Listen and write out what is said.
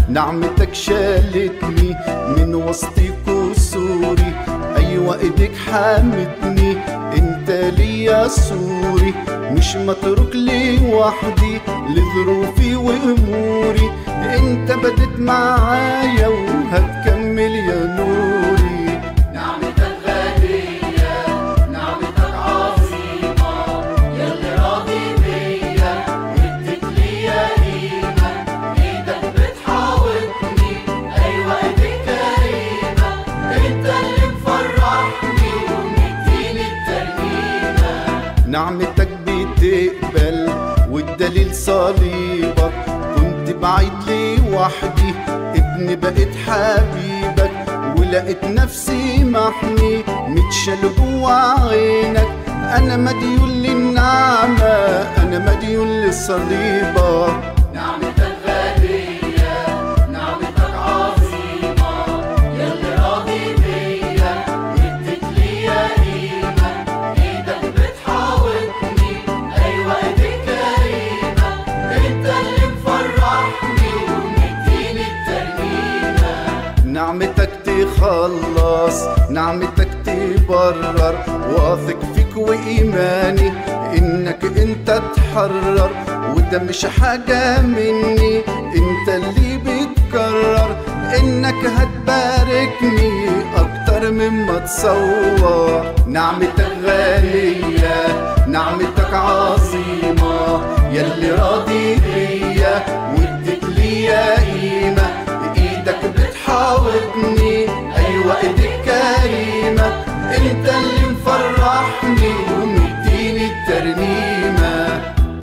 نعمتك شالتني من وسط كسوري ايوه ايدك حامتني انت ليا سوري مش متروك لي وحدي لظروفي واموري انت بدت معايا وهتكمل يا نوري نعمتك غالية نعمتك عظيمة يلي راضي بيا واديت ليا قيمة ايدك بتحاوطني ايوه ايدك كريمة انت اللي مفرحني ومديني الترنيمة نعمتك بتقبل والدليل صليبك كنت بعيد لي وحدي ابني بقيت حبيبك ولقيت نفسي محمي متشال جوا عينك انا مديون للنعمة انا مديون لصليبك نعمتك غالية نعمتك عظيمة يلي راضي بيا واديت ليا قيمة ايدك بتحاوطني ايوه ايدك كريمة انت اللي مفرحني ومديني الترنيمة نعمتك تخلص نعمتك تبرر واثق فيك وإيماني إنك أنت تحرر وده مش حاجة مني أنت اللي بتكرر إنك هتباركني أكتر مما تصور نعمتك غالية نعمتك عظيمة